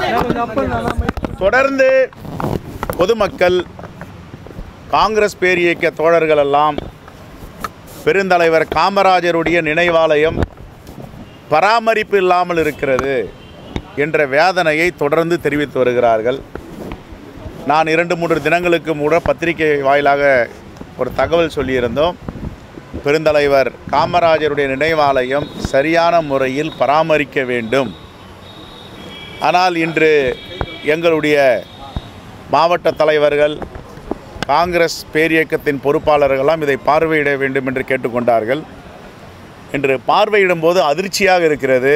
தொடர்ந்து பொதுமக்கள் காங்கிரஸ் பேரியக்க தோழர்கள் எல்லாம் பெருந்தலைவர் காமராஜருடைய நினைவாலயம் பராமரிப்பு இல்லாமல் இருக்கிறது என்ற வேதனையை தொடர்ந்து தெரிவித்து வருகிறார்கள் நான் இரண்டு மூன்று தினங்களுக்கு கூட பத்திரிகை வாயிலாக ஒரு தகவல் சொல்லியிருந்தோம் பெருந்தலைவர் காமராஜருடைய நினைவாலயம் சரியான முறையில் பராமரிக்க வேண்டும் ஆனால் இன்று எங்களுடைய மாவட்ட தலைவர்கள் காங்கிரஸ் பேரியக்கத்தின் பொறுப்பாளர்களெல்லாம் இதை பார்வையிட வேண்டும் என்று கேட்டுக்கொண்டார்கள் இன்று பார்வையிடும்போது அதிர்ச்சியாக இருக்கிறது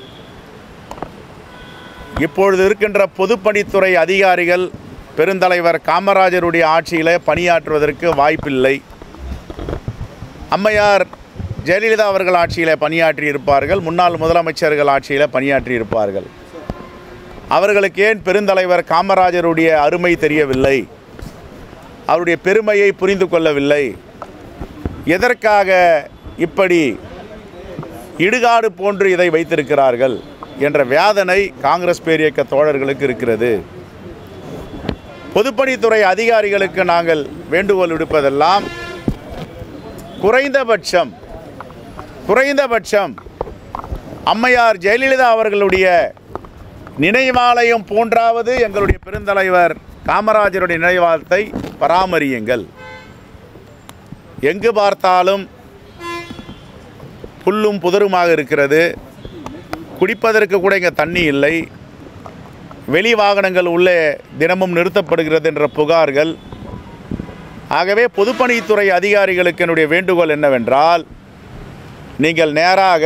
இப்பொழுது இருக்கின்ற பொதுப்பணித்துறை அதிகாரிகள் பெருந்தலைவர் காமராஜருடைய ஆட்சியில் பணியாற்றுவதற்கு வாய்ப்பில்லை அம்மையார் ஜெயலலிதா அவர்கள் ஆட்சியில் பணியாற்றி இருப்பார்கள் முன்னாள் முதலமைச்சர்கள் ஆட்சியில் பணியாற்றி இருப்பார்கள் அவர்களுக்கு ஏன் பெருந்தலைவர் காமராஜருடைய அருமை தெரியவில்லை அவருடைய பெருமையை புரிந்து கொள்ளவில்லை எதற்காக இப்படி இடுகாடு போன்று இதை வைத்திருக்கிறார்கள் என்ற வேதனை காங்கிரஸ் பேரியக்க தோழர்களுக்கு இருக்கிறது பொதுப்பணித்துறை அதிகாரிகளுக்கு நாங்கள் வேண்டுகோள் விடுப்பதெல்லாம் குறைந்தபட்சம் குறைந்தபட்சம் அம்மையார் ஜெயலலிதா அவர்களுடைய நினைவாலயம் போன்றாவது எங்களுடைய பெருந்தலைவர் காமராஜருடைய நினைவாலயத்தை பராமரியுங்கள் எங்கு பார்த்தாலும் புல்லும் புதருமாக இருக்கிறது குடிப்பதற்கு கூட இங்கே தண்ணி இல்லை வெளி வாகனங்கள் உள்ளே தினமும் நிறுத்தப்படுகிறது என்ற புகார்கள் ஆகவே பொதுப்பணித்துறை அதிகாரிகளுக்கு என்னுடைய வேண்டுகோள் என்னவென்றால் நீங்கள் நேராக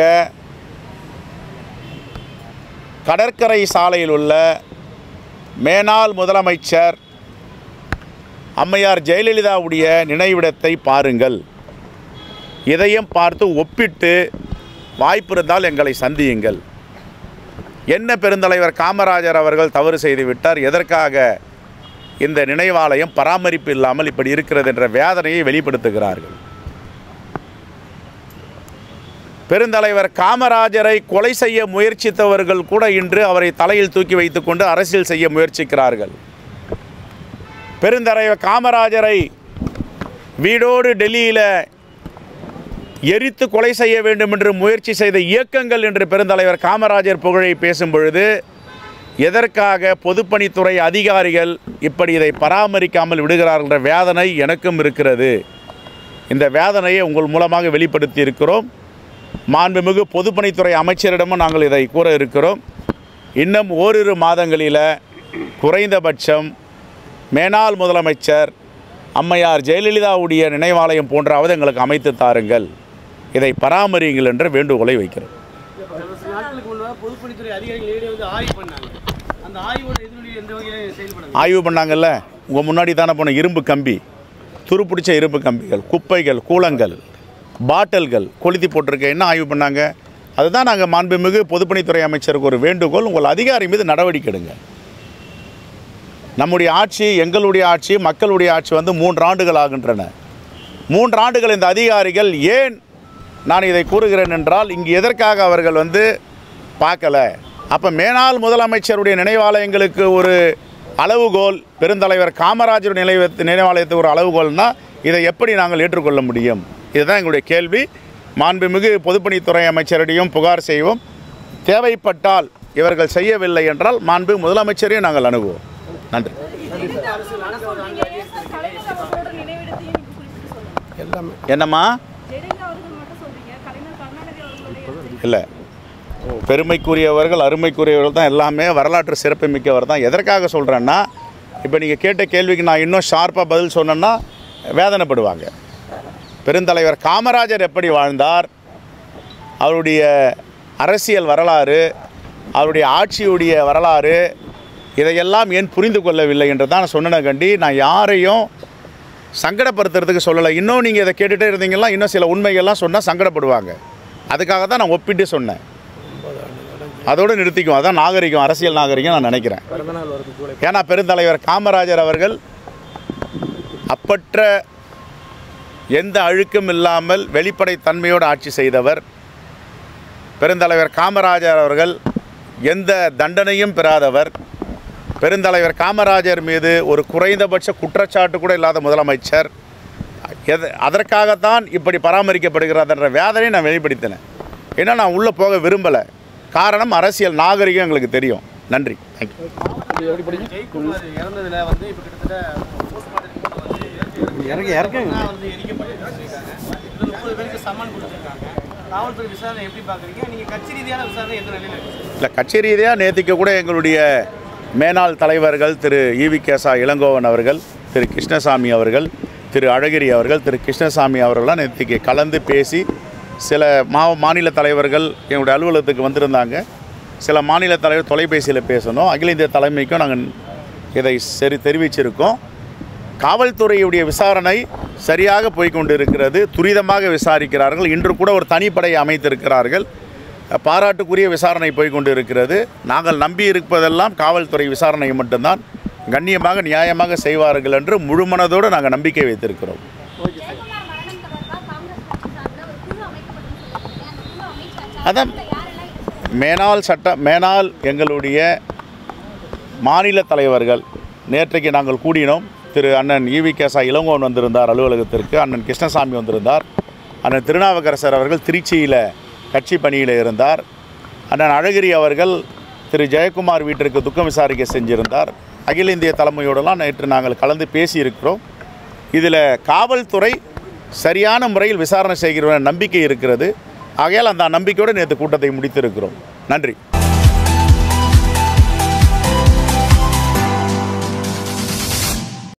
கடற்கரை சாலையில் உள்ள மேனாள் முதலமைச்சர் அம்மையார் ஜெயலலிதாவுடைய நினைவிடத்தை பாருங்கள் இதையும் பார்த்து ஒப்பிட்டு வாய்ப்பு இருந்தால் எங்களை சந்தியுங்கள் என்ன பெருந்தலைவர் காமராஜர் அவர்கள் தவறு செய்து விட்டார் எதற்காக இந்த நினைவாலயம் பராமரிப்பு இல்லாமல் இப்படி இருக்கிறது என்ற வேதனையை வெளிப்படுத்துகிறார்கள் பெருந்தலைவர் காமராஜரை கொலை செய்ய முயற்சித்தவர்கள் கூட இன்று அவரை தலையில் தூக்கி வைத்துக்கொண்டு அரசியல் செய்ய முயற்சிக்கிறார்கள் பெருந்தலைவர் காமராஜரை வீடோடு டெல்லியில் எரித்து கொலை செய்ய வேண்டும் என்று முயற்சி செய்த இயக்கங்கள் என்று பெருந்தலைவர் காமராஜர் புகழை பேசும் பொழுது எதற்காக பொதுப்பணித்துறை அதிகாரிகள் இப்படி இதை பராமரிக்காமல் விடுகிறார்கள் என்ற வேதனை எனக்கும் இருக்கிறது இந்த வேதனையை உங்கள் மூலமாக வெளிப்படுத்தி இருக்கிறோம் மாண்புமிகு பொதுப்பணித்துறை அமைச்சரிடமும் நாங்கள் இதை கூற இருக்கிறோம் இன்னும் ஓரிரு மாதங்களில் குறைந்தபட்சம் மேனாள் முதலமைச்சர் அம்மையார் ஜெயலலிதாவுடைய நினைவாலயம் போன்றாவது எங்களுக்கு அமைத்து தாருங்கள் இதை பராமரியுங்கள் என்ற வேண்டுகோளை வைக்கிறோம் சில நாட்களுக்கு முன்னாக பொதுப்பணித்துறை அதிகாரிகள் நேரடியாக வந்து ஆய்வு பண்ணாங்க அந்த ஆய்வோட எதிரொலி எந்த வகையில் செயல்படுது ஆய்வு பண்ணாங்கல்ல உங்கள் முன்னாடி தானே போன இரும்பு கம்பி துருப்பிடிச்ச இரும்பு கம்பிகள் குப்பைகள் கூலங்கள் பாட்டில்கள் கொளுத்தி போட்டிருக்க என்ன ஆய்வு பண்ணாங்க அதுதான் நாங்கள் மாண்புமிகு பொதுப்பணித்துறை அமைச்சருக்கு ஒரு வேண்டுகோள் உங்கள் அதிகாரி மீது நடவடிக்கை எடுங்க நம்முடைய ஆட்சி எங்களுடைய ஆட்சி மக்களுடைய ஆட்சி வந்து மூன்று ஆண்டுகள் ஆகின்றன மூன்று ஆண்டுகள் இந்த அதிகாரிகள் ஏன் நான் இதை கூறுகிறேன் என்றால் இங்கு எதற்காக அவர்கள் வந்து பார்க்கல அப்போ மேனாள் முதலமைச்சருடைய நினைவாலயங்களுக்கு ஒரு அளவுகோல் பெருந்தலைவர் காமராஜர் நினைவ நினைவாலயத்துக்கு ஒரு அளவுகோல்னா இதை எப்படி நாங்கள் ஏற்றுக்கொள்ள முடியும் இதுதான் எங்களுடைய கேள்வி மாண்புமிகு பொதுப்பணித்துறை அமைச்சரிடையும் புகார் செய்வோம் தேவைப்பட்டால் இவர்கள் செய்யவில்லை என்றால் மாண்பு முதலமைச்சரையும் நாங்கள் அணுகுவோம் நன்றி கலைஞர் அவர்களோட நினைவிடத்தையும் நீங்க குறிப்பிட்டு சொல்லுங்க என்னம்மா ஜெயலலிதா அவர்கள் மட்டும் சொல்றீங்க கலைஞர் கருணாநிதி அவர்களுடைய இல்லை பெருமைக்குரியவர்கள் அருமைக்குரியவர்கள் தான் எல்லாமே வரலாற்று சிறப்பு மிக்கவர் தான் எதற்காக சொல்கிறேன்னா இப்போ நீங்கள் கேட்ட கேள்விக்கு நான் இன்னும் ஷார்ப்பாக பதில் சொன்னேன்னா வேதனைப்படுவாங்க பெருந்தலைவர் காமராஜர் எப்படி வாழ்ந்தார் அவருடைய அரசியல் வரலாறு அவருடைய ஆட்சியுடைய வரலாறு இதையெல்லாம் ஏன் புரிந்து கொள்ளவில்லை என்று தான் சொன்னன கண்டி நான் யாரையும் சங்கடப்படுத்துறதுக்கு சொல்லலை இன்னும் நீங்கள் இதை கேட்டுகிட்டே இருந்தீங்கன்னா இன்னும் சில உண்மைகள்லாம் சொன்னால் சங்கடப்படுவாங்க அதுக்காக தான் நான் ஒப்பிட்டு சொன்னேன் அதோடு நிறுத்திக்கும் அதான் நாகரிகம் அரசியல் நாகரிகம் நான் நினைக்கிறேன் ஏன்னா பெருந்தலைவர் காமராஜர் அவர்கள் அப்பற்ற எந்த அழுக்கும் இல்லாமல் வெளிப்படைத்தன்மையோடு ஆட்சி செய்தவர் பெருந்தலைவர் காமராஜர் அவர்கள் எந்த தண்டனையும் பெறாதவர் பெருந்தலைவர் காமராஜர் மீது ஒரு குறைந்தபட்ச குற்றச்சாட்டு கூட இல்லாத முதலமைச்சர் எது அதற்காகத்தான் இப்படி பராமரிக்கப்படுகிறதுன்ற வேதனையை நான் வெளிப்படுத்தினேன் ஏன்னா நான் உள்ளே போக விரும்பலை காரணம் அரசியல் நாகரிகம் எங்களுக்கு தெரியும் நன்றி தேங்க்யூ ஜெயக்குமார் இறந்ததுல வந்து இப்போ கிட்டத்தட்ட போஸ்ட்மார்ட்டம் ரிப்போர்ட் வந்து இறங்க இறக்குங்க நான் வந்து எரிக்கப்பட்டு சொல்லியிருக்காங்க இது முப்பது பேருக்கு சம்மன் கொடுத்துருக்காங்க காவல்துறை விசாரணை எப்படி பார்க்குறீங்க நீங்கள் கட்சி ரீதியான விசாரணை எந்த நிலையில் இருக்கு இல்லை கட்சி ரீதியாக நேற்றுக்கு கூட எங்களுடைய மேனாள் தலைவர்கள் திரு ஈவி கேசா இளங்கோவன் அவர்கள் திரு கிருஷ்ணசாமி அவர்கள் திரு அழகிரி அவர்கள் திரு கிருஷ்ணசாமி அவர்கள்லாம் நேற்றுக்கு கலந்து பேசி சில மா மாநில தலைவர்கள் எங்களுடைய அலுவலகத்துக்கு வந்திருந்தாங்க சில மாநில தலைவர் தொலைபேசியில் பேசணும் அகில இந்திய தலைமைக்கும் நாங்கள் இதை சரி தெரிவிச்சிருக்கோம் காவல்துறையுடைய விசாரணை சரியாக போய்க்கொண்டு இருக்கிறது துரிதமாக விசாரிக்கிறார்கள் இன்று கூட ஒரு தனிப்படையை அமைத்திருக்கிறார்கள் பாராட்டுக்குரிய விசாரணை போய்க்கொண்டு இருக்கிறது நாங்கள் நம்பி இருப்பதெல்லாம் காவல்துறை விசாரணை மட்டும்தான் கண்ணியமாக நியாயமாக செய்வார்கள் என்று முழுமனதோடு நாங்கள் நம்பிக்கை வைத்திருக்கிறோம் ஜெயக்குமார் மரணம் தொடர்பாக காங்கிரஸ் கட்சி சார்பில் ஒரு குழு அமைக்கப்படும் சொல்லியிருக்கீங்க அந்த குழு அமைச்சாச்சா அதான் அதுல யாரெல்லாம் இருக்கு? மேனாள் சட்ட மேனாள் எங்களுடைய மாநில தலைவர்கள் நேற்றைக்கு நாங்கள் கூடினோம் திரு அண்ணன் ஈவி கேசா இளங்கோவன் வந்திருந்தார் அலுவலகத்திற்கு அண்ணன் கிருஷ்ணசாமி வந்திருந்தார் அண்ணன் திருநாவுக்கரசர் அவர்கள் திருச்சியில் கட்சி பணியில் இருந்தார் அண்ணன் அழகிரி அவர்கள் திரு ஜெயக்குமார் வீட்டிற்கு துக்கம் விசாரிக்க செஞ்சிருந்தார் அகில இந்திய தலைமையோடலாம் நேற்று நாங்கள் கலந்து பேசியிருக்கிறோம் இதில் காவல்துறை சரியான முறையில் விசாரணை செய்கிற நம்பிக்கை இருக்கிறது ஆகையால் அந்த நம்பிக்கையோடு நேற்று கூட்டத்தை முடித்திருக்கிறோம் நன்றி